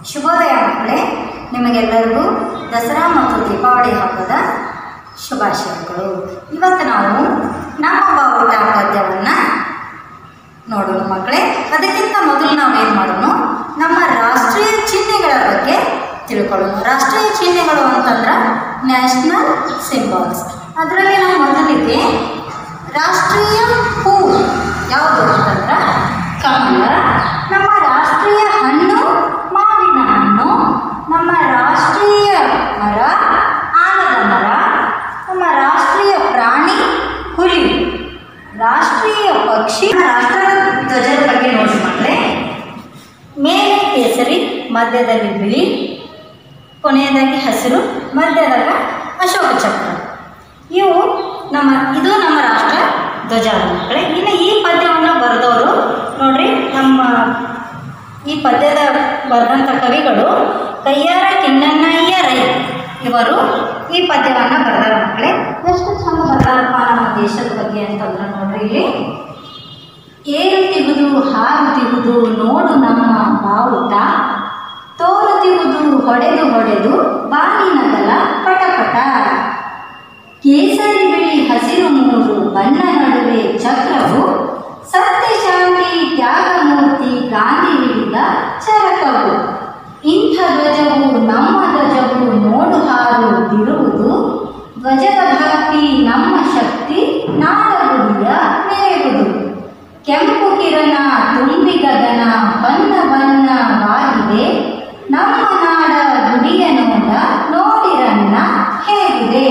ಶುಭೋದಯ ಮಕ್ಕಳೇ ನಿಮಗೆಲ್ಲರಿಗೂ ದಸರಾ ಮತ್ತು ದೀಪಾವಳಿ ಹಬ್ಬದ ಶುಭಾಶಯಗಳು ಇವತ್ತು ನಾವು ನಮ್ಮ ಬಾವುಟ ಪದ್ಯವನ್ನು ನೋಡೋಣ ಮಕ್ಕಳೇ ಅದಕ್ಕಿಂತ ಮೊದಲು ನಾವೇನು ಮಾಡೋಣ ನಮ್ಮ ರಾಷ್ಟ್ರೀಯ ಚಿಹ್ನೆಗಳ ಬಗ್ಗೆ ತಿಳ್ಕೊಳ್ಳೋಣ ರಾಷ್ಟ್ರೀಯ ಚಿಹ್ನೆಗಳು ಅಂತಂದ್ರೆ ನ್ಯಾಷನಲ್ ಸಿಂಬಲ್ಸ್ ಅದರಲ್ಲಿ ನಾವು ಮೊದಲಿಗೆ ರಾಷ್ಟ್ರೀಯ ಹೂ ಯಾವುದು ಅಂತಂದ್ರೆ ಕಮಲ ನಮ್ಮ ರಾಷ್ಟ್ರೀಯ ಹಣ್ಣು ಮಾವಿನ ಹಣ್ಣು ನಮ್ಮ ರಾಷ್ಟ್ರೀಯ ಮರ ಆಲದ ಮರ ನಮ್ಮ ರಾಷ್ಟ್ರೀಯ ಪ್ರಾಣಿ ಹುಲಿ ರಾಷ್ಟ್ರೀಯ ಪಕ್ಷಿ ರಾಷ್ಟ್ರ ಧ್ವಜದ ಬಗ್ಗೆ ನೋಡಿ ಮಕ್ಕಳೇ ಮೇಲೆ ಕೇಸರಿ ಮಧ್ಯದಲ್ಲಿ ಬಿಳಿ ಕೊನೆಯದಾಗಿ ಹಸಿರು ಮಧ್ಯದಾಗ ಅಶೋಕ ಚಕ್ರ ಇವು ನಮ್ಮ ಇದು ನಮ್ಮ ರಾಷ್ಟ್ರ ಧ್ವಜ ಮಕ್ಕಳೇ ಇನ್ನು ಈ ಪದ್ಯವನ್ನು ಬರೆದವರು ನೋಡ್ರಿ ನಮ್ಮ ಈ ಪದ್ಯದ ಬರೆದಂಥ ಕವಿಗಳು ಕಯ್ಯಾರ ಕಿನ್ನಣ್ಣಯ್ಯ ರೈ ಇವರು ಈ ಪದ್ಯವನ್ನು ಬರೆದಾರ ಮಕ್ಕಳೇ ಎಷ್ಟು ಚಂದ ಬರೆದಾರಪ್ಪ ನಮ್ಮ ದೇಶದ ಬಗ್ಗೆ ಅಂತಂದ್ರೆ ನೋಡ್ರಿ ಇಲ್ಲಿ ಏರುತ್ತಿಗುದು ಹಾರುತ್ತಿಗುದು ನೋಡು ನಮ್ಮ ಬಾವುಟ ತೋರುತ್ತಿಗುದು ಹೊಡೆದು ಹೊಡೆದು ಬಾಗಿನಗಲ ಪಟಪಟ ಕೇಸರಿ ಬಿಳಿ ಹಸಿರು ಮೂರು ಬಣ್ಣ ನಡುವೆ ಚಕ್ರವು ಸತ್ಯ ಶಾಂತಿ ತ್ಯಾಗಮೂರ್ತಿ ಗಾಂಧಿ ಹಿಡಿದ ಚರಕವು ಇಂಥ ಧ್ವಜವು ನಮ್ಮ ಧ್ವಜವು ನೋಡು ಹಾರುತ್ತಿರುವುದು ಧ್ವಜದ ಭಕ್ತಿ ನಮ್ಮ ಶಕ್ತಿ ನಾಡಗುಡಿಯ ಮೆರೆಯುವುದು ಕೆಂಪು ಕಿರಣ ತುಂಬಿ ಗಗನ ಬಣ್ಣ ಬಣ್ಣವಾಗಿದೆ ನಮ್ಮ ನಾಡ ಗುಡಿಯ ನೋಡ ನೋಡಿರನ್ನ ಹೇಗಿದೆ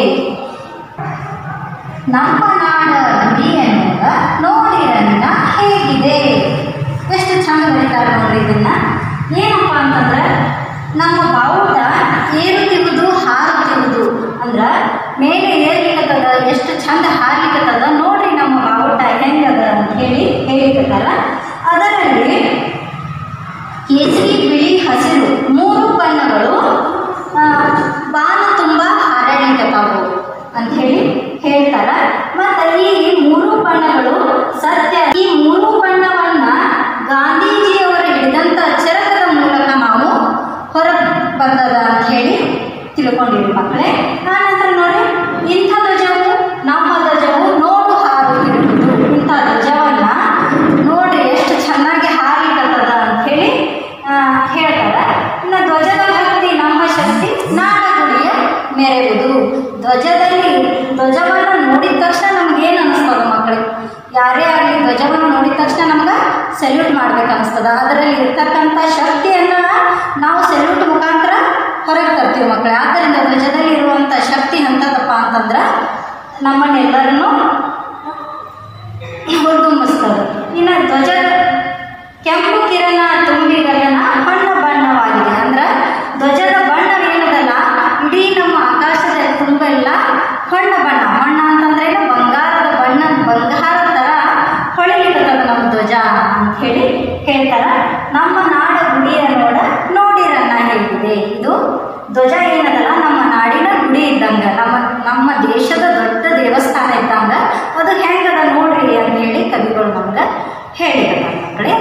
ನಮ್ಮ ನಾಡ ಗುಡಿಯ ನೋಡ ನೋಡಿರನ್ನ ಹೇಗಿದೆ ಎಷ್ಟು ಚಂದ ಬರೀತಾರೆ ನೋಡ್ರಿ ಇದನ್ನ ಏನಪ್ಪ ಅಂತಂದ್ರೆ ನಮ್ಮ ಬಾವುಟ ಏರುತ್ತಿರುವುದು ಹಾರುತ್ತಿರುವುದು ಅಂದ್ರೆ ಮೇಲೆ ಏರ್ಲಿಕ್ಕತ್ತದ ಎಷ್ಟು ಚಂದ ಹಾರ್ಲಿಕ್ಕತ್ತದ ನೋಡ್ರಿ ನಮ್ಮ ಬಾವುಟ ಹೆಂಗದ ಅಂತ ಹೇಳಿ ಹೇಳಿಕತ್ತಾರ ಅದರಲ್ಲಿ ಕೇಸರಿ ಬಿಳಿ ಹಸಿರು ಮೂರು ಬಣ್ಣಗಳು ಆ, ಬಾನ ತುಂಬ ಹಾರಾಡ್ಲಿಕ್ಕತ್ತಾವು ಅಂತ ಹೇಳಿ ಹೇಳ್ತಾರ ಮತ್ತು ಈ ಮೂರು ಬಣ್ಣಗಳು ಸತ್ಯ ಈ ಮೂರು ಬಣ್ಣವನ್ನ ಗಾಂಧೀಜಿಯವರು ಹಿಡಿದಂಥ ಚರಕದ ಮೂಲಕ ನಾವು ಹೊರ ಬಂದದ ಅಂತ ಹೇಳಿ ತಿಳ್ಕೊಂಡಿವಿ ಮಕ್ಕಳೇ ಆನಂತರ ನೋಡಿ ಇಂಥ ಧ್ವಜವು ನಮ್ಮ ಧ್ವಜವು ನೋಡು ಹಾರುತ್ತಿರುವುದು ಇಂಥ ಧ್ವಜವನ್ನ ನೋಡ್ರಿ ಎಷ್ಟು ಚೆನ್ನಾಗಿ ಹಾರ್ಲಿಕ್ಕತ್ತದ ಅಂತ ಹೇಳಿ ಆ, ಹೇಳ್ತಾರೆ ಇನ್ನು ಧ್ವಜದ ಭಕ್ತಿ ನಮ್ಮ ಶಕ್ತಿ ನಾಡಗುಡಿಯ ಮೆರೆಯುವುದು ಧ್ವಜದಲ್ಲಿ ಧ್ವಜವನ್ನು ನೋಡಿದ ತಕ್ಷಣ ನಮ್ಗೆ ಏನು ಅನಿಸ್ತದ ಮಕ್ಕಳಿಗೆ ಯಾರೇ ಆಗಲಿ ಧ್ವಜವನ್ನು ನೋಡಿದ ತಕ್ಷಣ ನಮ್ಗೆ ಸಲ್ಯೂಟ್ ಮಾಡ್ಬೇಕು ಅನಿಸ್ತದ ಅದರಲ್ಲಿ ಇರ್ತಕ್ಕಂಥ ಶಕ್ತಿಯನ್ನು ನಾವು ಸಲ್ಯೂಟ್ ಮುಖಾಂತರ ಹೊರಗೆ ತರ್ತೀವಿ ಮಕ್ಕಳೇ ಆದ್ದರಿಂದ ಧ್ವಜದಲ್ಲಿ ಇರುವಂಥ ಶಕ್ತಿ ಎಂಥದಪ್ಪ ಅಂತಂದ್ರೆ ನಮ್ಮನ್ನೆಲ್ಲರನ್ನು ಹುರಿದುಂಬಿಸ್ತದೆ ಇನ್ನು ಧ್ವಜ ಕೆಂಪು ಕಿರಣ ತುಂಬಿ ಗಗನ ಬಣ್ಣ ಬಣ್ಣವಾಗಿದೆ ಅಂದ್ರೆ ಧ್ವಜದ ಬಣ್ಣವೇನದಲ್ಲ ಇಡೀ ನಮ್ಮ ಆಕಾಶದ ತುಂಬೆಲ್ಲ ಬಣ್ಣ ಬಣ್ಣ ಬಣ್ಣ ಅಂತಂದ್ರೆ ಏನು? ಬಂಗಾರದ ಬಣ್ಣ ಬಂಗಾರದ ಥರ ಹೊಳಿಲಿಕ್ಕತ್ತದ ನಮ್ಮ ಧ್ವಜ ಅಂತ ಹೇಳಿ ಹೇಳ್ತಾರ ನಮ್ಮ ನಾಡ ಗುಡಿಯ ನೋಡ ನೋಡಿರನ್ನ ಹೇಗಿದೆ ಇದು ಧ್ವಜ ಏನದಲ್ಲ ನಮ್ಮ ನಾಡಿನ ಗುಡಿ ಇದ್ದಂಗೆ ನಮ್ಮ ನಮ್ಮ ದೇಶದ ದೊಡ್ಡ ದೇವಸ್ಥಾನ ಇದ್ದಂಗೆ ಅದು ಹೆಂಗದ ನೋಡ್ರಿ ಅಂತ ಹೇಳಿ ಕವಿಗಳು ನಮ್ಗೆ ಹೇಳಿದ್ದಾರೆ ಮಕ್ಕಳೇ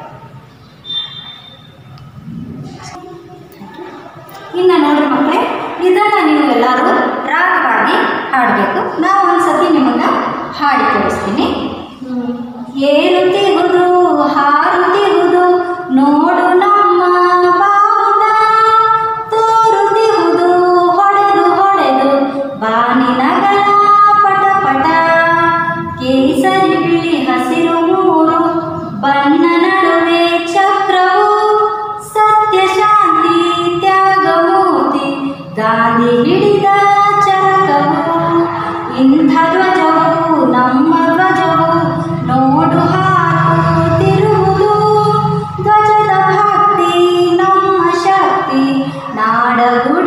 ಇನ್ನು ನೋಡ್ರಿ ಮಕ್ಕಳೇ ಇದನ್ನು ನೀವು ಎಲ್ಲರೂ ರಾಗವಾಗಿ ಹಾಡಬೇಕು ನಾವು ಒಂದ್ಸತಿ ನಿಮಗೆ ಹಾಡಿ ತೋರಿಸ್ತೀನಿ ಹ್ಮ್. ಏರುತ್ತಿರುವುದು ಹಾರುತ್ತಿರುವುದು ನೋಡು ನಮ್ಮ ಬಾವುಟ ತೋರುತ್ತಿರುವುದು ಹೊಡೆದು ಹೊಡೆದು ಬಾನಿನಗಳ ಪಟ ಪಟ ಕೇಸರಿ ಬಿಳಿ ಹಸಿರು ಮೂರು ಬಣ್ಣ ನಡುವೆ ಚಕ್ರವು ಸತ್ಯ ಶಾಂತಿ ತ್ಯಾಗಮೂರ್ತಿ ಗಾಂಧಿ ಹಿಡಿದ ಚರಕವು ಇಂಥ ಧ್ವಜವು ನಮ್ಮ ಧ್ವಜವು ನೋಡು ಹಾರುತ್ತಿರುವುದು ಧ್ವಜದ ಭಕ್ತಿ ನಮ್ಮ ಶಕ್ತಿ ನಾಡಗುಡಿ